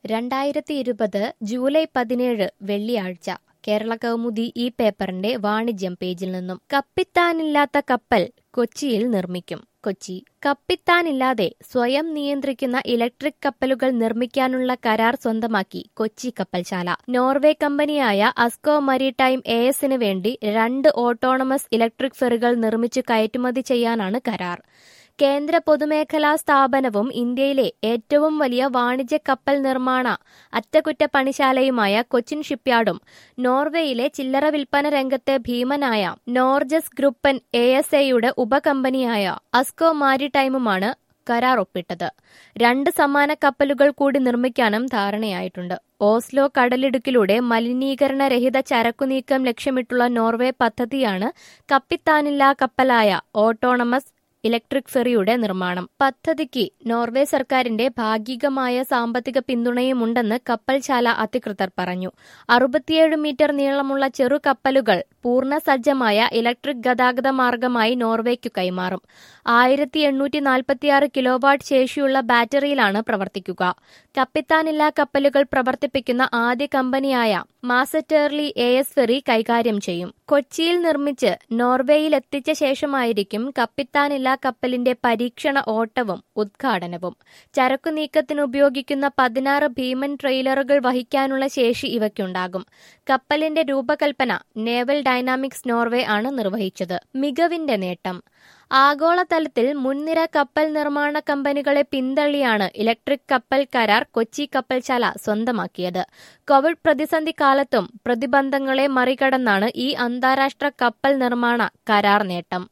രണ്ടായിരത്തി ഇരുപത് ജൂലൈ പതിനേഴ് വെള്ളിയാഴ്ച കേരള കൗമുദി ഈ പേപ്പറിന്റെ വാണിജ്യം പേജിൽ നിന്നും കപ്പിത്താനില്ലാത്ത കപ്പൽ കൊച്ചിയിൽ നിർമ്മിക്കും കൊച്ചി കപ്പിത്താനില്ലാതെ സ്വയം നിയന്ത്രിക്കുന്ന ഇലക്ട്രിക് കപ്പലുകൾ നിർമ്മിക്കാനുള്ള കരാർ സ്വന്തമാക്കി കൊച്ചി കപ്പൽശാല നോർവേ കമ്പനിയായ അസ്കോ മരിടൈം എ എസിന് വേണ്ടി രണ്ട് ഓട്ടോണമസ് ഇലക്ട്രിക് ഫെറികൾ നിർമ്മിച്ചു കയറ്റുമതി ചെയ്യാനാണ് കരാർ കേന്ദ്ര പൊതുമേഖലാ സ്ഥാപനവും ഇന്ത്യയിലെ ഏറ്റവും വലിയ വാണിജ്യ കപ്പൽ നിർമ്മാണ അറ്റകുറ്റപ്പണിശാലയുമായ കൊച്ചിൻ ഷിപ്പ്യാർഡും നോർവേയിലെ ചില്ലറ വിൽപ്പന രംഗത്തെ ഭീമനായ നോർജസ് ഗ്രൂപ്പൻ എ എസ് എയുടെ ഉപകമ്പനിയായ അസ്കോ മാരിടൈമുമാണ് കരാർ ഒപ്പിട്ടത് രണ്ട് സമാന കപ്പലുകൾ കൂടി നിർമ്മിക്കാനും ധാരണയായിട്ടുണ്ട് ഓസ്ലോ കടലിടുക്കിലൂടെ മലിനീകരണരഹിത ചരക്കുനീക്കം ലക്ഷ്യമിട്ടുള്ള നോർവേ പദ്ധതിയാണ് കപ്പിത്താനില്ലാ കപ്പലായ ഓട്ടോണമസ് ഇലക്ട്രിക് ഫെറിയുടെ നിർമ്മാണം പദ്ധതിക്ക് നോർവേ സർക്കാരിന്റെ ഭാഗികമായ സാമ്പത്തിക പിന്തുണയുമുണ്ടെന്ന് കപ്പൽശാല അധികൃതർ പറഞ്ഞു അറുപത്തിയേഴ് മീറ്റർ നീളമുള്ള ചെറു കപ്പലുകൾ പൂർണ്ണ സജ്ജമായ ഇലക്ട്രിക് ഗതാഗത മാർഗമായി നോർവേക്കു കൈമാറും ആയിരത്തി എണ്ണൂറ്റി നാൽപ്പത്തിയാറ് കിലോവാട്ട് ശേഷിയുള്ള ബാറ്ററിയിലാണ് പ്രവർത്തിക്കുക കപ്പിത്താനില്ലാ കപ്പലുകൾ പ്രവർത്തിപ്പിക്കുന്ന ആദ്യ കമ്പനിയായ മാസറ്റേർലി എ എസ് ഫെറി കൈകാര്യം ചെയ്യും കൊച്ചിയിൽ നിർമ്മിച്ച് നോർവേയിൽ എത്തിച്ച ശേഷമായിരിക്കും കപ്പിത്താനില്ലാ കപ്പലിന്റെ പരീക്ഷണ ഓട്ടവും ഉദ്ഘാടനവും ചരക്കു നീക്കത്തിന് ഉപയോഗിക്കുന്ന പതിനാറ് ഭീമൻ ട്രെയിലറുകൾ വഹിക്കാനുള്ള ശേഷി ഇവയ്ക്കുണ്ടാകും കപ്പലിന്റെ രൂപകൽപ്പന നേവൽ ഡൈനാമിക്സ് നോർവേ ആണ് നിർവഹിച്ചത് മികവിന്റെ നേട്ടം ആഗോളതലത്തിൽ മുൻനിര കപ്പൽ നിർമ്മാണ കമ്പനികളെ പിന്തള്ളിയാണ് ഇലക്ട്രിക് കപ്പൽ കരാർ കൊച്ചി കപ്പൽശാല സ്വന്തമാക്കിയത് കോവിഡ് പ്രതിസന്ധി കാലത്തും പ്രതിബന്ധങ്ങളെ മറികടന്നാണ് ഈ അന്താരാഷ്ട്ര കപ്പൽ നിർമ്മാണ കരാർ നേട്ടം